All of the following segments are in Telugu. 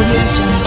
audio jungle.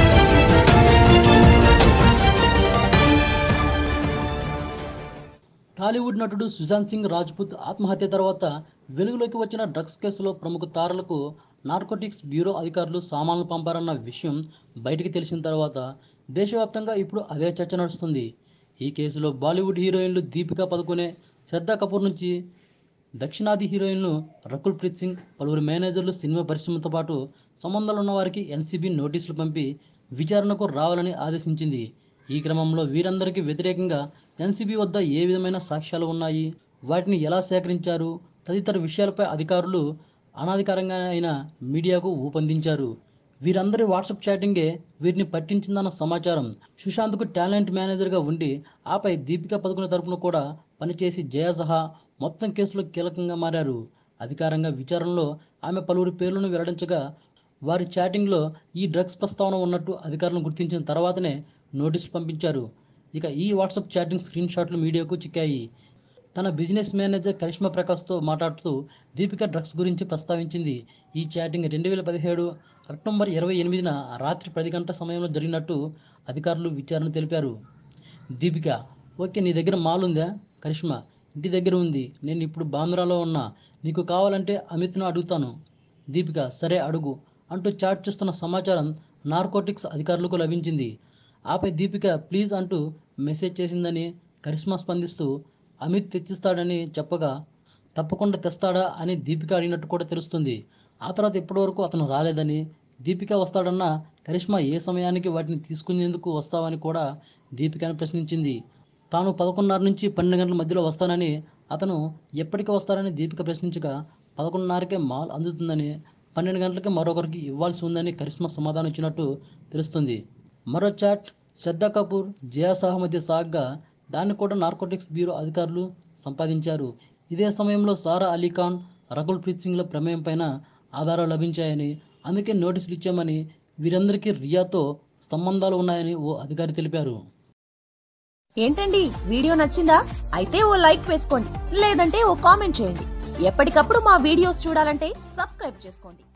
టాలీవుడ్ నటుడు సుశాంత్ సింగ్ రాజ్పుత్ ఆత్మహత్య తర్వాత వెలుగులోకి వచ్చిన డ్రగ్స్ కేసులో ప్రముఖ తారలకు నార్కోటిక్స్ బ్యూరో అధికారులు సామాన్లు పంపారన్న విషయం బయటికి తెలిసిన తర్వాత దేశవ్యాప్తంగా ఇప్పుడు అదే చర్చ నడుస్తుంది ఈ కేసులో బాలీవుడ్ హీరోయిన్లు దీపికా పదుకునే శ్రద్ధా కపూర్ నుంచి దక్షిణాది హీరోయిన్లు రకుల్ ప్రీత్ సింగ్ పలువురు మేనేజర్లు సినిమా పరిశ్రమతో పాటు సంబంధాలు ఉన్న వారికి ఎన్సీబీ నోటీసులు పంపి విచారణకు రావాలని ఆదేశించింది ఈ క్రమంలో వీరందరికీ వ్యతిరేకంగా ఎన్సీబీ వద్ద ఏ విధమైన సాక్ష్యాలు ఉన్నాయి వాటిని ఎలా సేకరించారు తదితర విషయాలపై అధికారులు అనాధికారంగా అయిన మీడియాకు ఊపందించారు వీరందరి వాట్సాప్ చాటింగే వీరిని పట్టించిందన్న సమాచారం సుశాంత్కు టాలెంట్ మేనేజర్గా ఉండి ఆపై దీపికా పదుకునే తరపున కూడా పనిచేసి జయ సహా మొత్తం కేసులో కీలకంగా మారారు అధికారంగా విచారణలో ఆమె పలువురి పేర్లను వెల్లడించగా వారి చాటింగ్లో ఈ డ్రగ్స్ ప్రస్తావన ఉన్నట్టు అధికారులను గుర్తించిన తర్వాతనే నోటీసులు పంపించారు ఇక ఈ వాట్సాప్ చాటింగ్ స్క్రీన్ షాట్లు మీడియాకు చిక్కాయి తన బిజినెస్ మేనేజర్ కరిష్మా ప్రకాష్తో మాట్లాడుతూ దీపిక డ్రగ్స్ గురించి ప్రస్తావించింది ఈ చాటింగ్ రెండు వేల పదిహేడు అక్టోబర్ ఇరవై ఎనిమిదిన రాత్రి పది గంటల సమయంలో జరిగినట్టు అధికారులు విచారణ తెలిపారు దీపిక ఓకే నీ దగ్గర మాల్ ఉందా కరిష్మా ఇంటి దగ్గర ఉంది నేను ఇప్పుడు బాంద్రాలో ఉన్నా నీకు కావాలంటే అమిత్ను అడుగుతాను దీపిక సరే అడుగు అంటూ చాట్ చేస్తున్న సమాచారం నార్కోటిక్స్ అధికారులకు లభించింది ఆపై దీపిక ప్లీజ్ అంటూ మెసేజ్ చేసిందని కరిష్మా స్పందిస్తూ అమిత్ తెచ్చిస్తాడని చెప్పగా తప్పకుండా తెస్తాడా అని దీపిక అడిగినట్టు కూడా తెలుస్తుంది ఆ తర్వాత ఇప్పటివరకు అతను రాలేదని దీపిక వస్తాడన్న కరిష్మా ఏ సమయానికి వాటిని తీసుకునేందుకు వస్తావని కూడా దీపికను ప్రశ్నించింది తాను పదకొండున్నర నుంచి పన్నెండు గంటల మధ్యలో వస్తానని అతను ఎప్పటికి వస్తారని దీపిక ప్రశ్నించగా పదకొండున్నరకే మాల్ అందుతుందని పన్నెండు గంటలకి మరొకరికి ఇవ్వాల్సి ఉందని కరిష్మా సమాధానం ఇచ్చినట్టు తెలుస్తుంది మరో చాట్ శ్రద్ధా కపూర్ జయా సాహా మధ్య సాగ్గా దాన్ని కూడా నార్కోటిక్స్ బ్యూరో అధికారులు సంపాదించారు ఇదే సమయంలో సారా అలీ ఖాన్ రకుల్ ప్రీత్ సింగ్ల ప్రమేయం పైన ఆధారాలు లభించాయని అందుకే నోటీసులు ఇచ్చామని వీరందరికీ రియాతో సంబంధాలు ఉన్నాయని ఓ అధికారి తెలిపారు ఏంటండి వీడియో నచ్చిందా అయితే ఓ లైక్ వేసుకోండి లేదంటే ఓ కామెంట్ చేయండి ఎప్పటికప్పుడు మా వీడియోస్ చూడాలంటే సబ్స్క్రైబ్ చేసుకోండి